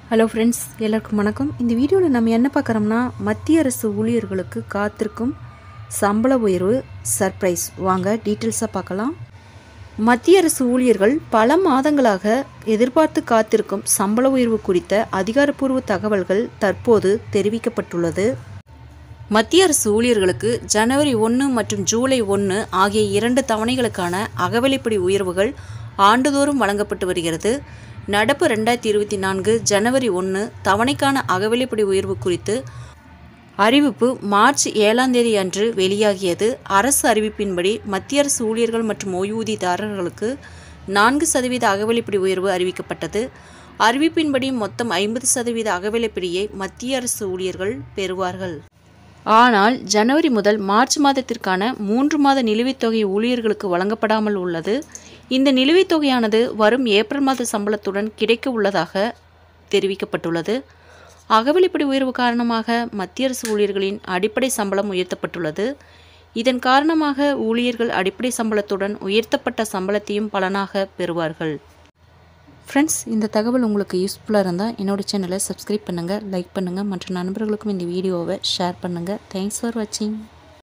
hello friends எல்லாருக்கும் வணக்கம் இந்த வீடியோவில் நம்ம என்ன பார்க்குறோம்னா மத்திய அரசு ஊழியர்களுக்கு காத்திருக்கும் சம்பள உயர்வு சர்ப்ரைஸ் வாங்க டீட்டெயில்ஸாக பார்க்கலாம் மத்திய அரசு ஊழியர்கள் பல மாதங்களாக எதிர்பார்த்து காத்திருக்கும் சம்பள உயர்வு குறித்த அதிகாரப்பூர்வ தகவல்கள் தற்போது தெரிவிக்கப்பட்டுள்ளது மத்திய அரசு ஊழியர்களுக்கு ஜனவரி ஒன்று மற்றும் ஜூலை ஒன்று ஆகிய இரண்டு தவணைகளுக்கான அகவிலைப்படி உயர்வுகள் ஆண்டுதோறும் வழங்கப்பட்டு வருகிறது நடப்பு ரெண்டாயிரத்தி இருபத்தி நான்கு ஜனவரி ஒன்று தவணைக்கான அகவிலைப்படி உயர்வு குறித்து அறிவிப்பு மார்ச் ஏழாம் தேதி அன்று வெளியாகியது அரசு அறிவிப்பின்படி மத்திய அரசு ஊழியர்கள் மற்றும் ஓய்வூதியதாரர்களுக்கு நான்கு சதவீத அகவிலைப்படி உயர்வு அறிவிக்கப்பட்டது அறிவிப்பின்படி மொத்தம் ஐம்பது சதவீத அகவிலைப்படியை மத்திய அரசு ஊழியர்கள் பெறுவார்கள் ஆனால் ஜனவரி முதல் மார்ச் மாதத்திற்கான மூன்று மாத நிலுவைத் தொகை ஊழியர்களுக்கு வழங்கப்படாமல் உள்ளது இந்த நிலுவைத் தொகையானது வரும் ஏப்ரல் மாத சம்பளத்துடன் கிடைக்க உள்ளதாக தெரிவிக்கப்பட்டுள்ளது அகவிலைப்படி உயர்வு காரணமாக மத்திய அரசு ஊழியர்களின் அடிப்படை சம்பளம் உயர்த்தப்பட்டுள்ளது இதன் காரணமாக ஊழியர்கள் அடிப்படை சம்பளத்துடன் உயர்த்தப்பட்ட சம்பளத்தையும் பலனாக பெறுவார்கள் ஃப்ரெண்ட்ஸ் இந்த தகவல் உங்களுக்கு யூஸ்ஃபுல்லாக இருந்தால் என்னோட சேனலை சப்ஸ்கிரைப் பண்ணுங்கள் லைக் பண்ணுங்கள் மற்ற நண்பர்களுக்கும் இந்த வீடியோவை ஷேர் பண்ணுங்கள் தேங்க்ஸ் ஃபார் வாட்சிங்